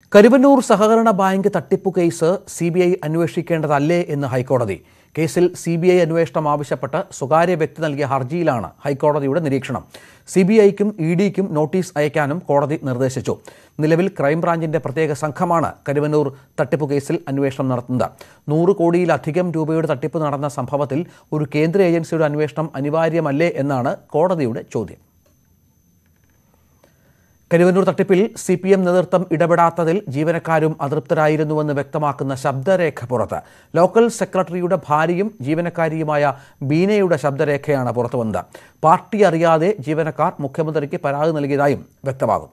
കരുവന്നൂർ സഹകരണ ബാങ്ക് തട്ടിപ്പു case C B I അന്വേഷിക്കേണ്ടതല്ലേ എന്ന് ഹൈക്കോടതി കേസിൽ സി ബി ഐ അന്വേഷണം ആവശ്യപ്പെട്ട് സ്വകാര്യ വ്യക്തി നൽകിയ ഹർജിയിലാണ് ഹൈക്കോടതിയുടെ നിരീക്ഷണം സി ബി ഐക്കും ഇ ഡിക്കും നോട്ടീസ് അയക്കാനും കോടതി നിർദ്ദേശിച്ചു നിലവിൽ ക്രൈംബ്രാഞ്ചിന്റെ പ്രത്യേക സംഘമാണ് കരുവന്നൂർ തട്ടിപ്പു കേസിൽ അന്വേഷണം നടത്തുന്നത് നൂറ് കോടിയിലധികം രൂപയുടെ തട്ടിപ്പ് നടന്ന സംഭവത്തിൽ ഒരു കേന്ദ്ര ഏജൻസിയുടെ അന്വേഷണം അനിവാര്യമല്ലേ എന്നാണ് കോടതിയുടെ ചോദ്യം കരുവന്നൂർ തട്ടിപ്പിൽ സി പി എം നേതൃത്വം ഇടപെടാത്തതിൽ ജീവനക്കാരും അതൃപ്തരായിരുന്നുവെന്ന് വ്യക്തമാക്കുന്ന ശബ്ദരേഖ പുറത്ത് ലോക്കൽ സെക്രട്ടറിയുടെ ഭാര്യയും ജീവനക്കാരിയുമായ ബീനയുടെ ശബ്ദരേഖയാണ് പുറത്തുവന്നത് പാർട്ടി അറിയാതെ ജീവനക്കാർ മുഖ്യമന്ത്രിക്ക് പരാതി നൽകിയതായും വ്യക്തമാകുന്നു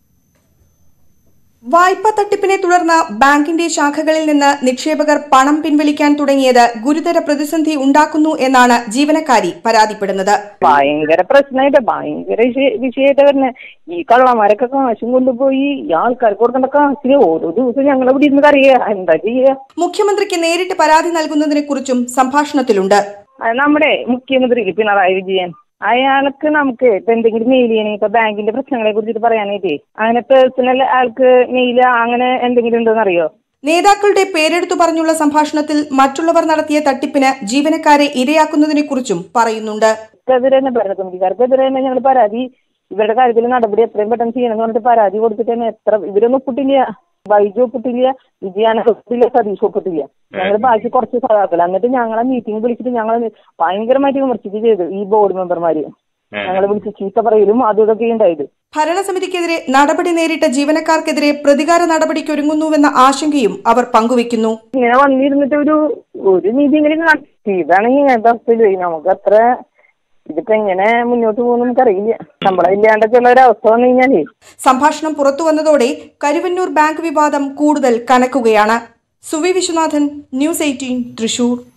വായ്പാ തട്ടിപ്പിനെ തുടർന്ന് ബാങ്കിന്റെ ശാഖകളിൽ നിന്ന് നിക്ഷേപകർ പണം പിൻവലിക്കാൻ തുടങ്ങിയത് ഗുരുതര പ്രതിസന്ധി ഉണ്ടാക്കുന്നു എന്നാണ് ജീവനക്കാരി പരാതിപ്പെടുന്നത് ഭയങ്കര പ്രശ്നമായിട്ട് ഭയങ്കര വിഷയ- വിഷയമായിട്ട് വരുന്നത് ഈ കള്ളന്മാരൊക്കെ കാശും കൊണ്ടുപോയി ഈ ആൾക്കാർക്ക് കൊടുക്കേണ്ട കാശിന് ഓരോ ദിവസം ഞങ്ങൾ ഇവിടെ ഇരുന്ന് അറിയുക എന്താ ചെയ്യുക മുഖ്യമന്ത്രിക്ക് നേരിട്ട് പരാതി നൽകുന്നതിനെ കുറിച്ചും സംഭാഷണത്തിലുണ്ട് അത് നമ്മുടെ മുഖ്യമന്ത്രി പിണറായി വിജയൻ അയാൾക്ക് നമുക്ക് ഇപ്പൊ എന്തെങ്കിലും മെയിൽ ചെയ്യണമെങ്കിൽ ഇപ്പൊ ബാങ്കിന്റെ പ്രശ്നങ്ങളെ കുറിച്ചിട്ട് പറയാനായിട്ടേ അങ്ങനെ പേഴ്സണൽ ആൾക്ക് മെയിൽ അങ്ങനെ എന്തെങ്കിലും ഉണ്ടോന്ന് അറിയോ നേതാക്കളുടെ പേരെടുത്തു പറഞ്ഞുള്ള സംഭാഷണത്തിൽ മറ്റുള്ളവർ നടത്തിയ തട്ടിപ്പിന് ജീവനക്കാരെ ഇരയാക്കുന്നതിനെ കുറിച്ചും പറയുന്നുണ്ട് എതിരെ തന്നെ ഭരണസമിതിക്കാർക്കെതിരെ തന്നെ ഞങ്ങൾ പരാതി ഇവരുടെ കാര്യത്തിൽ നടപടി എത്രയും പെട്ടെന്ന് ചെയ്യണം എന്ന് പറഞ്ഞിട്ട് പരാതി കൊടുത്തിട്ട് തന്നെ എത്ര ഇവരൊന്നും ഒപ്പിട്ടില്ല ബൈജു ഒപ്പിട്ടില്ല വിജയാന ഒപ്പിട്ടില്ല സതീഷ് ഒപ്പിട്ടില്ല ഞങ്ങൾ ബാക്കി കുറച്ച് സഹാക്കള എന്നിട്ട് ഞങ്ങളെ മീറ്റിംഗ് വിളിച്ചിട്ട് ഞങ്ങൾ ഭയങ്കരമായിട്ട് വിമർശിച്ച് ചെയ്തു ഈ ബോർഡ് മെമ്പർമാര് ഞങ്ങളെ വിളിച്ച് ചീത്ത പറയലും അതും ഇതൊക്കെ ഉണ്ടായത് ഭരണസമിതിക്കെതിരെ നടപടി നേരിട്ട ജീവനക്കാർക്കെതിരെ പ്രതികാര നടപടിക്കൊരുങ്ങുന്നുവെന്ന ആശങ്കയും അവർ പങ്കുവയ്ക്കുന്നു ഇങ്ങനെ വന്നിരുന്നിട്ട് ഒരു ഒരു നീതിയെങ്കിലും നടത്തി ഇതാണെങ്കിൽ ഇങ്ങനത്തെ അവസ്ഥയിൽ പോയി നമുക്ക് അത്ര ഇതിപ്പോ എങ്ങനെ മുന്നോട്ട് പോകുന്നു നമുക്കറിയില്ല ശമ്പളം ഇല്ലാണ്ടൊക്കെ ഉള്ള ഒരു അവസ്ഥ വന്നു കഴിഞ്ഞാലേ സംഭാഷണം പുറത്തുവന്നതോടെ കരുവന്നൂർ ബാങ്ക് വിവാദം കൂടുതൽ കനക്കുകയാണ് സുവി വിശ്വനാഥൻ ന്യൂസ് എയ്റ്റീൻ തൃശൂർ